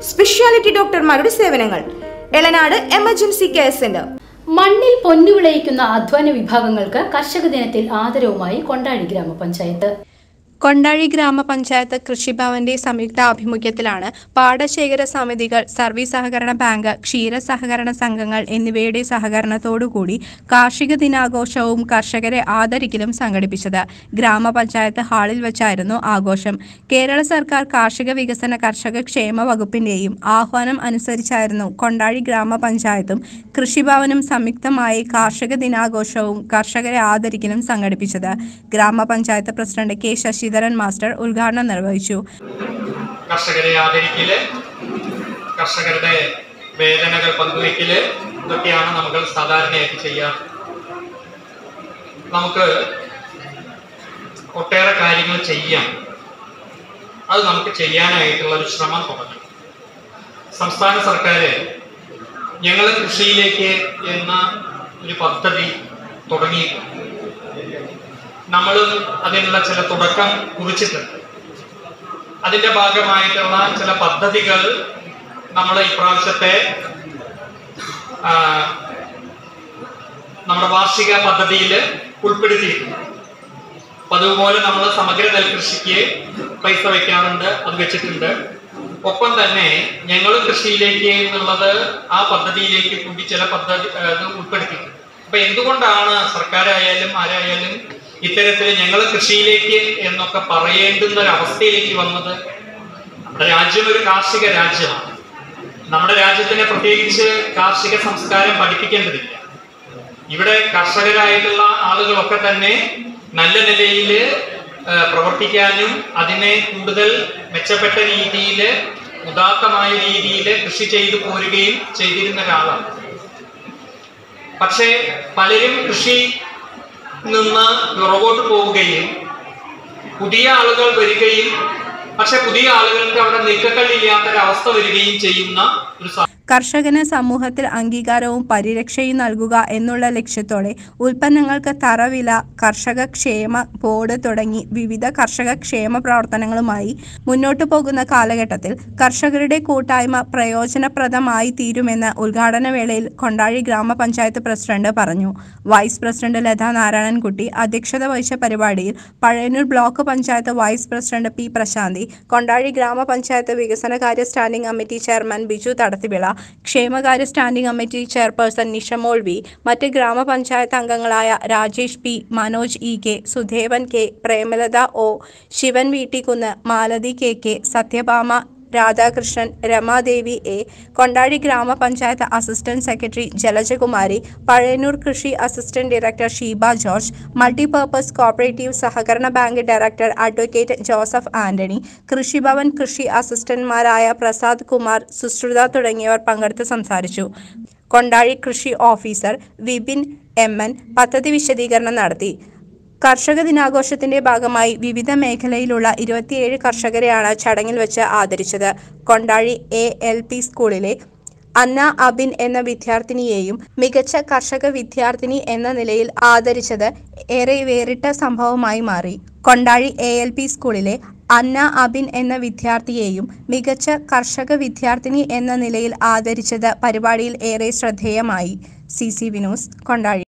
speciality ഡോക്ടർമാരുടെ സേവനങ്ങൾ Elanad emergency care centre മണ്ണിൽ പൊന്നു വിളയിക്കുന്ന അധ്വാന വിഭാഗങ്ങൾക്ക് കർഷക ദിനത്തിൽ ആദരവുമായി കൊണ്ടാഴി ഗ്രാമപഞ്ചായത്ത് കൊണ്ടാഴി ഗ്രാമപഞ്ചായത്ത് കൃഷിഭവന്റെ സംയുക്ത ആഭിമുഖ്യത്തിലാണ് പാടശേഖര സമിതികൾ സർവീസ് സഹകരണ ബാങ്ക് ക്ഷീര സഹകരണ സംഘങ്ങൾ എന്നിവയുടെ സഹകരണത്തോടുകൂടി കാർഷിക ദിനാഘോഷവും കർഷകരെ ആദരിക്കലും സംഘടിപ്പിച്ചത് ഗ്രാമപഞ്ചായത്ത് ഹാളിൽ വെച്ചായിരുന്നു ആഘോഷം കേരള സർക്കാർ കാർഷിക വികസന കർഷക ക്ഷേമ വകുപ്പിന്റെയും ആഹ്വാനം അനുസരിച്ചായിരുന്നു കൊണ്ടാഴി ഗ്രാമപഞ്ചായത്തും കൃഷിഭവനും സംയുക്തമായി കാർഷിക ദിനാഘോഷവും കർഷകരെ ആദരിക്കലും സംഘടിപ്പിച്ചത് ഗ്രാമപഞ്ചായത്ത് പ്രസിഡന്റ് കെ ശശിധരൻ മാസ്റ്റർ ഉദ്ഘാടനം നിർവഹിച്ചു കർഷകരെ ആദരിക്കല് കർഷകരുടെ വേദനകൾ പങ്കുവയ്ക്കല് ഇതൊക്കെയാണ് നമ്മൾ സാധാരണയായിട്ട് ചെയ്യാറ് നമുക്ക് ഒട്ടേറെ കാര്യങ്ങൾ ചെയ്യാം അത് നമുക്ക് ചെയ്യാനായിട്ടുള്ള ഒരു ശ്രമം തുടങ്ങി സംസ്ഥാന സർക്കാർ ഞങ്ങൾ കൃഷിയിലേക്ക് എന്ന ഒരു പദ്ധതി തുടങ്ങിയിട്ടുണ്ട് നമ്മൾ അതിനുള്ള ചില തുടക്കം കുറിച്ചിട്ടുണ്ട് അതിന്റെ ഭാഗമായിട്ടുള്ള ചില പദ്ധതികൾ നമ്മൾ ഇപ്രാവശ്യത്തെ ആ, നമ്മുടെ വാർഷിക പദ്ധതിയിൽ ഉൾപ്പെടുത്തിയിട്ടുണ്ട് അപ്പൊ അതുപോലെ നമ്മൾ സമഗ്ര നെൽകൃഷിക്ക് പൈസ വെക്കാറുണ്ട് അത് വെച്ചിട്ടുണ്ട് ഒപ്പം തന്നെ ഞങ്ങൾ കൃഷിയിലേക്ക് എന്നുള്ളത് ആ പദ്ധതിയിലേക്ക് കൂടി ചില പദ്ധതി ആ, ഇത് ഉൾപ്പെടുത്തിയിട്ടുണ്ട് അപ്പൊ എന്തുകൊണ്ടാണ് സർക്കാരായാലും ആരായാലും ഇത്തരത്തിൽ ഞങ്ങൾ കൃഷിയിലേക്ക് എന്നൊക്കെ പറയേണ്ടുന്ന ഒരു അവസ്ഥയിലേക്ക് വന്നത് നമ്മുടെ രാജ്യം ഒരു കാർഷിക രാജ്യമാണ് നമ്മുടെ രാജ്യത്തിനെ പ്രത്യേകിച്ച് കാർഷിക സംസ്കാരം പഠിപ്പിക്കേണ്ടതില്ല ഇവിടെ കർഷകരായിട്ടുള്ള ആളുകളൊക്കെ തന്നെ നല്ല നിലയിൽ പ്രവർത്തിക്കാനും അതിനെ കൂടുതൽ മെച്ചപ്പെട്ട രീതിയിൽ ഉദാത്തമായ രീതിയിൽ കൃഷി ചെയ്തു പോരുകയും ചെയ്തിരുന്ന ഒരാളാണ് പക്ഷേ പലരും കൃഷി നിന്ന് പുറകോട്ട് പോവുകയും പുതിയ ആളുകൾ വരികയും പക്ഷെ പുതിയ ആളുകൾക്ക് അവിടെ നിൽക്കക്കല്ലില്ലാത്തൊരവസ്ഥ വരികയും ചെയ്യുന്ന ഒരു സാ- കർഷകന് സമൂഹത്തിൽ അംഗീകാരവും പരിരക്ഷയും നൽകുക എന്നുള്ള ലക്ഷ്യത്തോടെ ഉൽപ്പന്നങ്ങൾക്ക് തറവില കർഷക ക്ഷേമ ബോർഡ് തുടങ്ങി വിവിധ കർഷക ക്ഷേമ പ്രവർത്തനങ്ങളുമായി മുന്നോട്ടു പോകുന്ന കാലഘട്ടത്തിൽ കർഷകരുടെ കൂട്ടായ്മ പ്രയോജനപ്രദമായി തീരുമെന്ന് ഉദ്ഘാടന വേളയിൽ കൊണ്ടാഴി ഗ്രാമപഞ്ചായത്ത് പ്രസിഡന്റ് പറഞ്ഞു വൈസ് പ്രസിഡന്റ് ലതാ നാരായണൻകുട്ടി അധ്യക്ഷത വഹിച്ച പരിപാടിയിൽ Pazhayannur block panchayat vice president P Prasanthi Kondazhi ഗ്രാമപഞ്ചായത്ത് വികസനകാര്യ standing committee chairman Biju Thadathivila ക്ഷേമകാര്യ standing committee chairperson Nishamol V മറ്റ് ഗ്രാമപഞ്ചായത്ത് അംഗങ്ങളായ Rajesh P Manoj E K Sudhevan K Premalatha O Sivan Veettikkunnu Malathi K K Sathyabhama Radhakrishnan Ramadevi A Kondazhi ഗ്രാമപഞ്ചായത്ത് അസിസ്റ്റന്റ് സെക്രട്ടറി ജലജകുമാരി പഴയന്നൂർ കൃഷി assistant director Sheeba George multipurpose cooperative സഹകരണ bank director advocate Joseph Antony Krishibhavan കൃഷി അസിസ്റ്റന്റ്മാരായ പ്രസാദ് കുമാർ സുശ്രുത തുടങ്ങിയവർ പങ്കെടുത്ത് സംസാരിച്ചു കൊണ്ടാഴി കൃഷി ഓഫീസർ വിപിൻ എം എൻ പദ്ധതി വിശദീകരണം നടത്തി കർഷക ദിനാഘോഷത്തിന്റെ ഭാഗമായി വിവിധ മേഖലയിലുള്ള ഇരുപത്തിയേഴ് കർഷകരെയാണ് ചടങ്ങിൽ വെച്ച് ആദരിച്ചത് കൊണ്ടാഴി എ എൽ പി സ്കൂളിലെ അന്ന അബിൻ എന്ന വിദ്യാർത്ഥിനിയെയും മികച്ച കർഷക വിദ്യാർത്ഥിനി എന്ന നിലയിൽ ആദരിച്ചത് ഏറെ വേറിട്ട സംഭവമായി മാറി കൊണ്ടാഴി എ എൽ പി സ്കൂളിലെ അന്ന അബിൻ എന്ന വിദ്യാർത്ഥിയെയും മികച്ച കർഷക വിദ്യാർത്ഥിനി എന്ന നിലയിൽ ആദരിച്ചത് പരിപാടിയിൽ ഏറെ ശ്രദ്ധേയമായി സി സി വിനോസ് കൊണ്ടാഴി